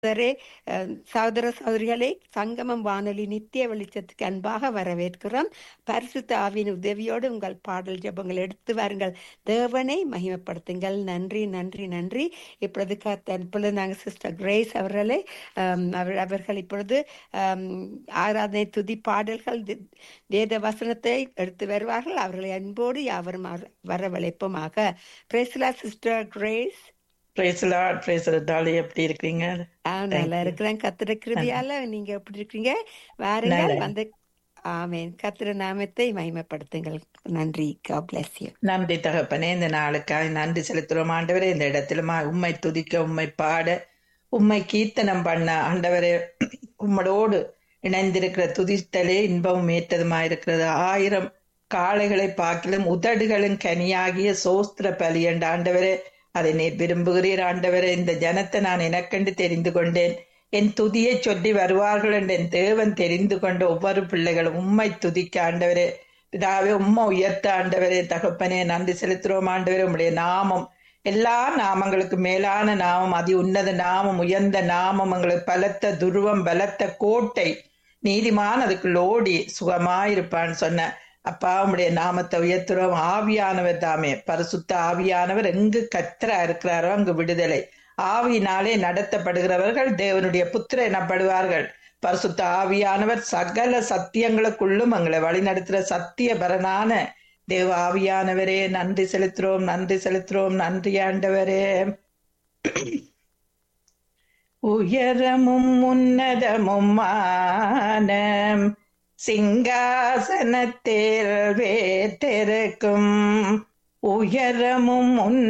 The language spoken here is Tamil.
சகோதரே அஹ், சகோதர சகோதரிகளே சங்கமம் வானொலி நித்திய வெளிச்சத்துக்கு அன்பாக வரவேற்கிறோம் பரிசுத்த ஆவியின் உதவியோடு உங்கள் பாடல் ஜெபங்கள் எடுத்து வாருங்கள் தேவனை மகிமைப்படுத்துங்கள் நன்றி நன்றி நன்றி இப்பொழுது கத்த இப்பொழுது நாங்கள் சிஸ்டர் கிரேஸ் அவர்களே அம், அவர் அவர்கள் இப்பொழுது அம், ஆராதனை துதி பாடல்கள் தி- வேத வசனத்தை எடுத்து வருவார்கள் அவர்களை அன்போடு யாவரும் வர- வரவழைப்போமாக பிரேஸ்லா sister Grace praise Lord praise Dolly எப்படி இருக்கீங்க ஆ நல்லா தேங்க்யூ இருக்கிறேன் கத்திர கிருபியால நீங்க எப்படி இருக்கீங்க வாருங்கள் நல்லா வந்து ஆமென் கத்திர நாமத்தை மகிமைப்படுத்துங்கள் நன்றி God bless you நன்றி தகப்பனே இந்த நாளுக்காய் நன்றி செலுத்துறோம் ஆண்டவரே இந்த இடத்துல உம்மை துதிக்க உம்மை பாட உம்மை கீர்த்தனம் பண்ண ஆண்டவரே உம்மளோடு இணைந்திருக்கிற துதித்தலே இன்பமும் ஏற்றதுமா இருக்கிறது ஆயிரம் காளைகளை பார்க்கிலும் உதடுகளும் கனியாகிய சோஸ்திர பலி என்ற ஆண்டவரே அதை நீ விரும்புகிறீர் ஆண்டவரே இந்த ஜனத்தை நான் எனக்கென்று தெரிந்து கொண்டேன் என் துதியை சொல்லி வருவார்கள் என்று என் தேவன் தெரிந்து கொண்ட ஒவ்வொரு பிள்ளைகளும் உம்மை துதிக்க ஆண்டவரே பிதாவே உம்மை உயர்த்த ஆண்டவரே தகப்பனே நன்றி செலுத்துறோம் ஆண்டவரே உம்முடைய நாமம் எல்லா நாமங்களுக்கு மேலான நாமம் அதி உன்னத நாமம் உயர்ந்த நாமம் எங்களுக்கு பலத்த துருவம் பலத்த கோட்டை நீதிமான் அதுக்குள்ள ஓடி சுகமாயிருப்பான்னு சொன்ன அப்பா உம்முடைய நாமத்தை உயர்த்துறோம் ஆவியானவர் தாமே பரிசுத்த ஆவியானவர் எங்கு கத்தரா இருக்கிறாரோ அங்கு விடுதலை ஆவியினாலே நடத்தப்படுகிறவர்கள் தேவனுடைய புத்திர எனப்படுவார்கள் பரிசுத்த ஆவியானவர் சகல சத்தியங்களுக்குள்ளும் எங்களை வழிநடத்துகிற சத்திய பரனான தேவ ஆவியானவரே நன்றி செலுத்துறோம் நன்றி செலுத்துறோம் நன்றி ஆண்டவரே உயரமும் உன்னதமும் மானம் சிங்காசனத்தில் வேற்றிருக்கும் உயரமும் உன்